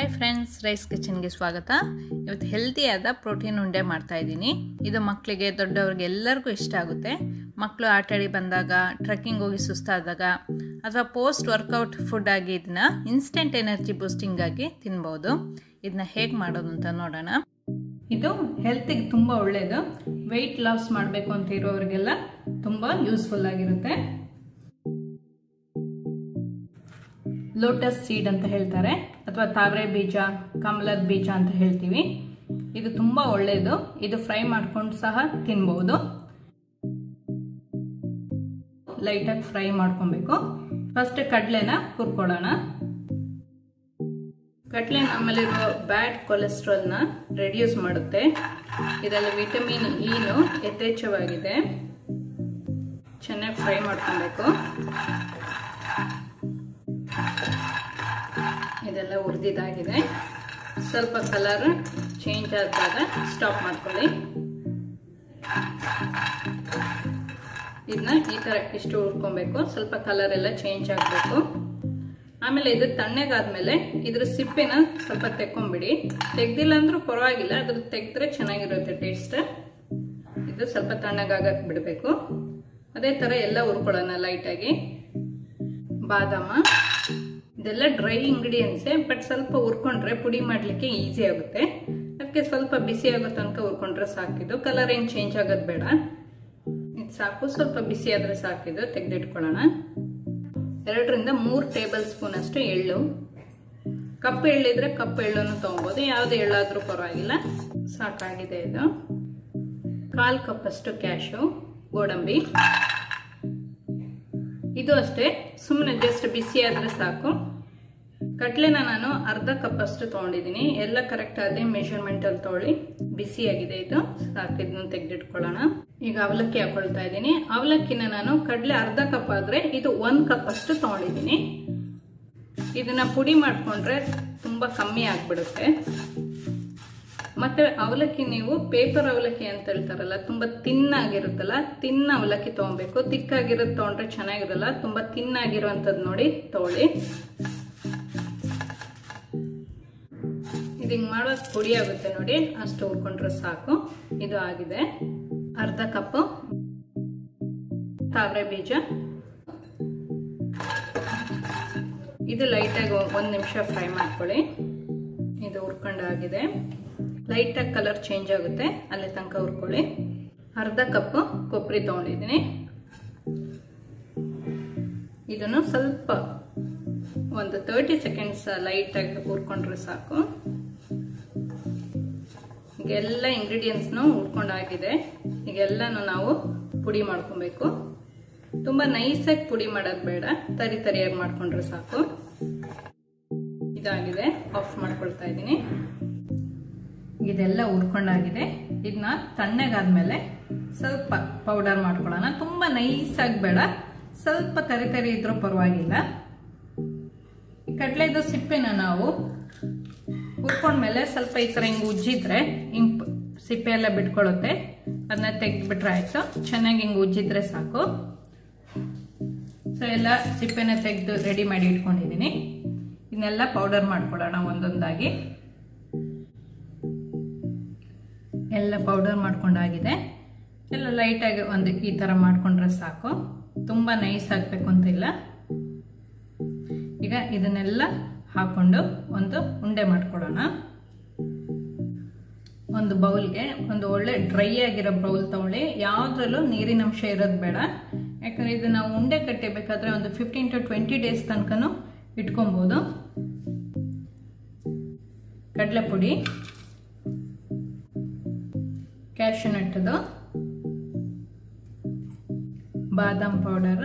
hi friends rice ಕಿಚನ್ಗೆ ಸ್ವಾಗತ ಇವತ್ತು ಹೆಲ್ತಿಯಾದ protein ಉಂಡೆ ಮಾಡ್ತಾ ಇದ್ದೀನಿ ಇದು ಮಕ್ಕಳಿಗೆ ದೊಡ್ಡವ್ರಿಗೆ ಎಲ್ಲರಿಗೂ ಇಷ್ಟ ಆಗುತ್ತೆ ಮಕ್ಕಳು ಆಟಾಡಿ ಬಂದಾಗ ಟ್ರೆಕ್ಕಿಂಗ್ ಹೋಗಿ ಸುಸ್ತಾದಾಗ ಅಥವಾ ಪೋಸ್ಟ್ ವರ್ಕೌಟ್ ಫುಡ್ ಆಗಿ ಇದನ್ನ ಇನ್ಸ್ಟೆಂಟ್ ಎನರ್ಜಿ ಬೂಸ್ಟಿಂಗ್ ಆಗಿ ತಿನ್ಬೋದು ಇದನ್ನ ಹೇಗೆ ಮಾಡೋದು ಅಂತ ನೋಡೋಣ ಇದು ಹೆಲ್ತಿಗೆ ತುಂಬ ಒಳ್ಳೆಯದು ವೆಯ್ಟ್ ಲಾಸ್ ಮಾಡಬೇಕು ಅಂತ ಇರೋರಿಗೆಲ್ಲ ತುಂಬ ಯೂಸ್ಫುಲ್ ಆಗಿರುತ್ತೆ ಲೋಟಸ್ ಸೀಡ್ ಅಂತ ಹೇಳ್ತಾರೆ ಅಥವಾ ತಾವರೆ ಬೀಜ ಕಮಲದ ಬೀಜ ಅಂತ ಹೇಳ್ತೀವಿ ಇದು ತುಂಬ ಒಳ್ಳೆಯದು ಇದು ಫ್ರೈ ಮಾಡ್ಕೊಂಡು ಸಹ ತಿನ್ಬೋದು ಲೈಟಾಗಿ ಫ್ರೈ ಮಾಡ್ಕೊಬೇಕು ಫಸ್ಟ್ ಕಡಲೆನ ಹುರ್ಕೊಳ್ಳೋಣ ಕಡಲೆ ನಮ್ಮಲ್ಲಿರೋ ಬ್ಯಾಡ್ ಕೊಲೆಸ್ಟ್ರಾಲ್ನ ರೆಡ್ಯೂಸ್ ಮಾಡುತ್ತೆ ಇದರಲ್ಲಿ ವಿಟಮಿನ್ ಇನು ಯಥೇಚ್ಛವಾಗಿದೆ ಚೆನ್ನಾಗಿ ಫ್ರೈ ಮಾಡ್ಕೊಬೇಕು ಇದೆಲ್ಲ ಹುರಿದಿದ್ದಾಗಿದೆ ಸ್ವಲ್ಪ ಕಲರ್ ಚೇಂಜ್ ಆದಾಗ ಸ್ಟಾಪ್ ಮಾಡ್ಕೊಳ್ಳಿ ಇದನ್ನ ಈ ಥರ ಇಷ್ಟು ಹುರ್ಕೊಬೇಕು ಸ್ವಲ್ಪ ಕಲರ್ ಎಲ್ಲ ಚೇಂಜ್ ಆಗಬೇಕು ಆಮೇಲೆ ಇದು ತಣ್ಣಗಾದ್ಮೇಲೆ ಇದ್ರ ಸಿಪ್ಪೆನ ಸ್ವಲ್ಪ ತೆಕ್ಕೊಂಬಿಡಿ ತೆಗ್ದಿಲ್ಲ ಅಂದ್ರೂ ಪರವಾಗಿಲ್ಲ ಅದ್ರ ತೆಗೆದ್ರೆ ಚೆನ್ನಾಗಿರುತ್ತೆ ಟೇಸ್ಟ್ ಇದು ಸ್ವಲ್ಪ ತಣ್ಣಗಾಗಕ್ಕೆ ಬಿಡಬೇಕು ಅದೇ ಥರ ಎಲ್ಲ ಹುರ್ಕೊಳ್ಳೋಣ ಲೈಟಾಗಿ ಬಾದಾಮ ಇದೆಲ್ಲ ಡ್ರೈ ಇಂಗ್ರೀಡಿಯೆಂಟ್ಸೇ ಬಟ್ ಸ್ವಲ್ಪ ಹುರ್ಕೊಂಡ್ರೆ ಪುಡಿ ಮಾಡಲಿಕ್ಕೆ ಈಸಿ ಆಗುತ್ತೆ ಅದಕ್ಕೆ ಸ್ವಲ್ಪ ಬಿಸಿ ಆಗೋ ತನಕ ಹುರ್ಕೊಂಡ್ರೆ ಸಾಕಿದು ಕಲರ್ ಏನು ಚೇಂಜ್ ಆಗೋದು ಬೇಡ ಇದು ಸಾಕು ಸ್ವಲ್ಪ ಬಿಸಿ ಆದರೆ ಸಾಕಿದು ತೆಗೆದಿಟ್ಕೊಳ್ಳೋಣ ಎರಡರಿಂದ ಮೂರು ಟೇಬಲ್ ಸ್ಪೂನ್ ಅಷ್ಟು ಎಳ್ಳು ಕಪ್ಪು ಎಳ್ಳಿದ್ರೆ ಕಪ್ಪು ಎಳ್ಳನ್ನು ತೊಗೊಬೋದು ಯಾವುದೇ ಎಳ್ಳಾದರೂ ಪರವಾಗಿಲ್ಲ ಸಾಕಾಗಿದೆ ಇದು ಕಾಲು ಕಪ್ಪಷ್ಟು ಕ್ಯಾಶು ಗೋಡಂಬಿ ಇದು ಅಷ್ಟೇ ಸುಮ್ಮನೆ ಜಸ್ಟ್ ಬಿಸಿ ಆದರೆ ಸಾಕು ಕಟ್ಲೆನ ನಾನು ಅರ್ಧ ಕಪ್ ಅಷ್ಟು ತೊಗೊಂಡಿದ್ದೀನಿ ಎಲ್ಲ ಕರೆಕ್ಟ್ ಅದೇ ಮೆಷರ್ಮೆಂಟಲ್ಲಿ ತೊಗೊಳ್ಳಿ ಬಿಸಿಯಾಗಿದೆ ಇದು ಸಾಕು ಇದನ್ನು ತೆಗೆದಿಟ್ಕೊಳ್ಳೋಣ ಈಗ ಅವಲಕ್ಕಿ ಹಾಕೊಳ್ತಾ ಇದ್ದೀನಿ ಅವಲಕ್ಕಿನ ನಾನು ಕಡಲೆ ಅರ್ಧ ಕಪ್ ಆದರೆ ಇದು ಒಂದು ಕಪ್ ಅಷ್ಟು ತೊಗೊಂಡಿದ್ದೀನಿ ಇದನ್ನ ಪುಡಿ ಮಾಡಿಕೊಂಡ್ರೆ ತುಂಬ ಕಮ್ಮಿ ಆಗಿಬಿಡುತ್ತೆ ಮತ್ತೆ ಅವಲಕ್ಕಿ ನೀವು ಪೇಪರ್ ಅವಲಕ್ಕಿ ಅಂತ ಹೇಳ್ತಾರಲ್ಲ ತುಂಬ ತಿನ್ನಾಗಿರುತ್ತಲ್ಲ ತಿನ್ನ ಅವಲಕ್ಕಿ ತೊಗೊಬೇಕು ತಿಕ್ಕಾಗಿರೋದು ತೊಗೊಂಡ್ರೆ ಚೆನ್ನಾಗಿರಲ್ಲ ತುಂಬ ತಿನ್ನಾಗಿರುವಂಥದ್ದು ನೋಡಿ ತೊಗೊಳ್ಳಿ ಇದು ಹಿಂಗೆ ಮಾಡೋದು ಪುಡಿ ಆಗುತ್ತೆ ನೋಡಿ ಅಷ್ಟು ಹುರ್ಕೊಂಡ್ರೆ ಸಾಕು ಇದು ಆಗಿದೆ ಅರ್ಧ ಕಪ್ಪು ತಾವರೆ ಬೀಜ ಇದು ಲೈಟಾಗಿ ಒಂದು ನಿಮಿಷ ಫ್ರೈ ಮಾಡ್ಕೊಳ್ಳಿ ಇದು ಹುರ್ಕೊಂಡಾಗಿದೆ ಲೈಟಾಗಿ ಕಲರ್ ಚೇಂಜ್ ಆಗುತ್ತೆ ಅಲ್ಲಿ ತನಕ ಹುರ್ಕೊಳ್ಳಿ ಅರ್ಧ ಕಪ್ಪು ಕೊಬ್ಬರಿ ತೊಗೊಂಡಿದ್ದೀನಿ ಇದನ್ನು ಸ್ವಲ್ಪ ಒಂದು ತರ್ಟಿ ಸೆಕೆಂಡ್ಸ್ ಲೈಟಾಗಿ ಹುರ್ಕೊಂಡ್ರೆ ಸಾಕು ಈಗೆಲ್ಲ ಇಂಗ್ರೀಡಿಯೆಂಟ್ಸ್ನು ಹುರ್ಕೊಂಡಾಗಿದೆ ಈಗೆಲ್ಲನೂ ನಾವು ಪುಡಿ ಮಾಡ್ಕೊಬೇಕು ತುಂಬ ನೈಸಾಗಿ ಪುಡಿ ಮಾಡೋದು ಬೇಡ ತರಿ ತರಿಯಾಗಿ ಮಾಡ್ಕೊಂಡ್ರೆ ಸಾಕು ಇದಾಗಿದೆ ಆಫ್ ಮಾಡ್ಕೊಳ್ತಾ ಇದ್ದೀನಿ ಇದೆಲ್ಲ ಹುರ್ಕೊಂಡಾಗಿದೆ ಇದನ್ನ ತಣ್ಣಗಾದ್ಮೇಲೆ ಸ್ವಲ್ಪ ಪೌಡರ್ ಮಾಡ್ಕೊಳ್ಳೋಣ ತುಂಬ ನೈಸಾಗಿ ಬೇಡ ಸ್ವಲ್ಪ ತರಿ ತರಿ ಇದ್ರೂ ಪರವಾಗಿಲ್ಲ ಕಡಲೆದು ಸಿಪ್ಪೆನ ನಾವು ಹುರ್ಕೊಂಡ್ಮೇಲೆ ಸ್ವಲ್ಪ ಈ ಥರ ಹಿಂಗೆ ಉಜ್ಜಿದ್ರೆ ಹಿಂಗೆ ಸಿಪ್ಪೆ ಎಲ್ಲ ಬಿಟ್ಕೊಳ್ಳುತ್ತೆ ಅದನ್ನ ತೆಗೆದ್ಬಿಟ್ರೆ ಆಯಿತು ಚೆನ್ನಾಗಿ ಹಿಂಗೆ ಉಜ್ಜಿದ್ರೆ ಸಾಕು ಸೊ ಎಲ್ಲ ಸಿಪ್ಪೆನ ತೆಗೆದು ರೆಡಿ ಮಾಡಿ ಇಟ್ಕೊಂಡಿದ್ದೀನಿ ಇದನ್ನೆಲ್ಲ ಪೌಡರ್ ಮಾಡ್ಕೊಳ್ಳೋಣ ಒಂದೊಂದಾಗಿ ಎಲ್ಲ ಪೌಡರ್ ಮಾಡ್ಕೊಂಡಾಗಿದೆ ಎಲ್ಲ ಲೈಟಾಗಿ ಒಂದು ಈ ಥರ ಮಾಡ್ಕೊಂಡ್ರೆ ಸಾಕು ತುಂಬ ನೈಸ್ ಆಗಬೇಕು ಅಂತಿಲ್ಲ ಈಗ ಇದನ್ನೆಲ್ಲ ಹಾಕೊಂಡು ಒಂದು ಉಂಡೆ ಮಾಡ್ಕೊಳ್ಳೋಣ ಒಂದು ಬೌಲ್ಗೆ ಒಂದು ಒಳ್ಳೆ ಡ್ರೈ ಆಗಿರೋ ಬೌಲ್ ತಗೊಳ್ಳಿ ಯಾವುದ್ರಲ್ಲೂ ನೀರಿನ ಅಂಶ ಇರೋದು ಬೇಡ ಯಾಕಂದರೆ ಇದು ನಾವು ಉಂಡೆ ಕಟ್ಟಿಬೇಕಾದ್ರೆ ಒಂದು ಫಿಫ್ಟೀನ್ ಟು ಟ್ವೆಂಟಿ ಡೇಸ್ ತನಕನೂ ಇಟ್ಕೊಬೋದು ಕಡಲೆ ಪುಡಿ ಕ್ಯಾಶು ನಟ್ಟದು ಬಾದಾಮ್ ಪೌಡರ್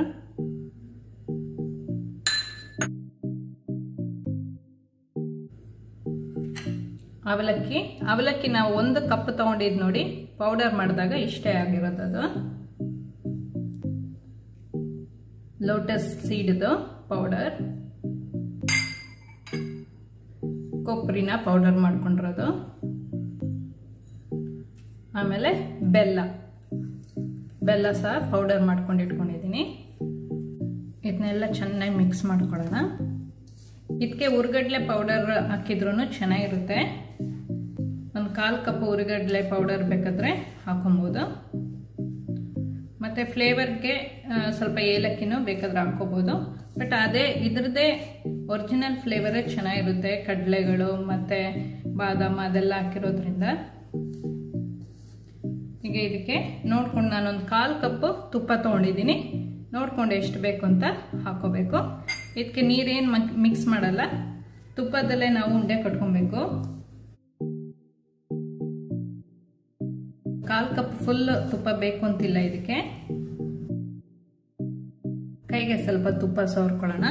ಅವಲಕ್ಕಿ ಅವಲಕ್ಕಿ ನಾವು ಒಂದು ಕಪ್ ತಗೊಂಡಿದ್ ನೋಡಿ ಪೌಡರ್ ಮಾಡಿದಾಗ ಇಷ್ಟೇ ಆಗಿರೋದದು ಲೋಟಸ್ ಸೀಡ್ದು ಪೌಡರ್ ಕೊಬ್ಬರಿನ ಪೌಡರ್ ಮಾಡ್ಕೊಂಡಿರೋದು ಆಮೇಲೆ ಬೆಲ್ಲ ಬೆಲ್ಲ ಸಹ ಪೌಡರ್ ಮಾಡ್ಕೊಂಡು ಇಟ್ಕೊಂಡಿದ್ದೀನಿ ಇದನ್ನೆಲ್ಲ ಚೆನ್ನಾಗಿ ಮಿಕ್ಸ್ ಮಾಡ್ಕೊಳ್ಳೋಣ ಇದಕ್ಕೆ ಉರ್ಗಡ್ಲೆ ಪೌಡರ್ ಹಾಕಿದ್ರೂ ಚೆನ್ನಾಗಿರುತ್ತೆ ಒಂದು ಕಾಲು ಕಪ್ ಉರಿಗಡ್ಲೆ ಪೌಡರ್ ಬೇಕಾದರೆ ಹಾಕೊಬೋದು ಮತ್ತು ಫ್ಲೇವರ್ಗೆ ಸ್ವಲ್ಪ ಏಲಕ್ಕಿನೂ ಬೇಕಾದ್ರೆ ಹಾಕೋಬೋದು ಬಟ್ ಅದೇ ಇದ್ರದ್ದೇ ಒರಿಜಿನಲ್ ಫ್ಲೇವರೇ ಚೆನ್ನಾಗಿರುತ್ತೆ ಕಡಲೆಗಳು ಮತ್ತು ಬಾದಾಮ ಅದೆಲ್ಲ ಹಾಕಿರೋದ್ರಿಂದ ಈಗ ಇದಕ್ಕೆ ನೋಡ್ಕೊಂಡು ನಾನೊಂದು ಕಾಲು ಕಪ್ಪು ತುಪ್ಪ ತೊಗೊಂಡಿದ್ದೀನಿ ನೋಡ್ಕೊಂಡು ಎಷ್ಟು ಬೇಕು ಅಂತ ಹಾಕೋಬೇಕು ಇದಕ್ಕೆ ನೀರೇನು ಮಿಕ್ಸ್ ಮಾಡಲ್ಲ ತುಪ್ಪದಲ್ಲೇ ನಾವು ಉಂಡೆ ಕಟ್ಕೊಬೇಕು ಕಾಲು ಕಪ್ ಫುಲ್ ತುಪ್ಪ ಬೇಕು ಅಂತಿಲ್ಲ ಇದಕ್ಕೆ ಕೈಗೆ ಸ್ವಲ್ಪ ತುಪ್ಪ ಸವರ್ಕೊಳ್ಳೋಣ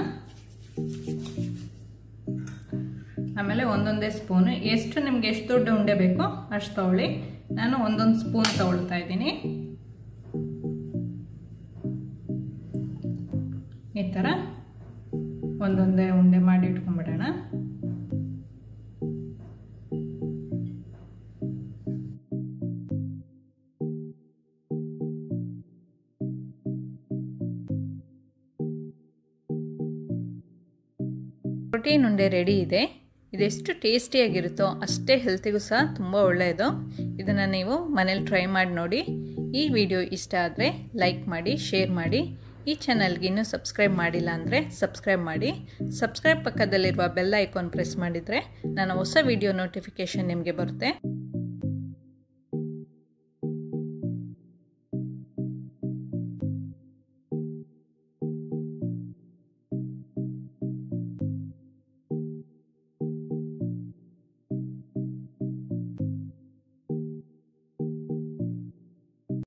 ಆಮೇಲೆ ಒಂದೊಂದೇ ಸ್ಪೂನ್ ಎಷ್ಟು ನಿಮ್ಗೆ ಎಷ್ಟು ದೊಡ್ಡ ಉಂಡೆ ಬೇಕೋ ಅಷ್ಟು ತಗೊಳ್ಳಿ ನಾನು ಒಂದೊಂದು ಸ್ಪೂನ್ ತಗೊಳ್ತಾ ಇದ್ದೀನಿ ಈ ಥರ ಒಂದೊಂದೇ ಉಂಡೆ ಮಾಡಿ ಇಟ್ಕೊಂಡ್ಬಿಡೋಣ ಪ್ರೋಟೀನ್ ಉಂಡೆ ರೆಡಿ ಇದೆ ಇದೆಷ್ಟು ಟೇಸ್ಟಿಯಾಗಿರುತ್ತೋ ಅಷ್ಟೇ ಹೆಲ್ತಿಗೂ ಸಹ ತುಂಬ ಒಳ್ಳೆಯದು ಇದನ್ನು ನೀವು ಮನೇಲಿ ಟ್ರೈ ಮಾಡಿ ನೋಡಿ ಈ ವಿಡಿಯೋ ಇಷ್ಟ ಆದರೆ ಲೈಕ್ ಮಾಡಿ ಶೇರ್ ಮಾಡಿ ಈ ಚಾನಲ್ಗೆ ಇನ್ನೂ ಸಬ್ಸ್ಕ್ರೈಬ್ ಮಾಡಿಲ್ಲ ಅಂದರೆ ಸಬ್ಸ್ಕ್ರೈಬ್ ಮಾಡಿ ಸಬ್ಸ್ಕ್ರೈಬ್ ಪಕ್ಕದಲ್ಲಿರುವ ಬೆಲ್ ಐಕಾನ್ ಪ್ರೆಸ್ ಮಾಡಿದರೆ ನಾನು ಹೊಸ ವಿಡಿಯೋ ನೋಟಿಫಿಕೇಷನ್ ನಿಮಗೆ ಬರುತ್ತೆ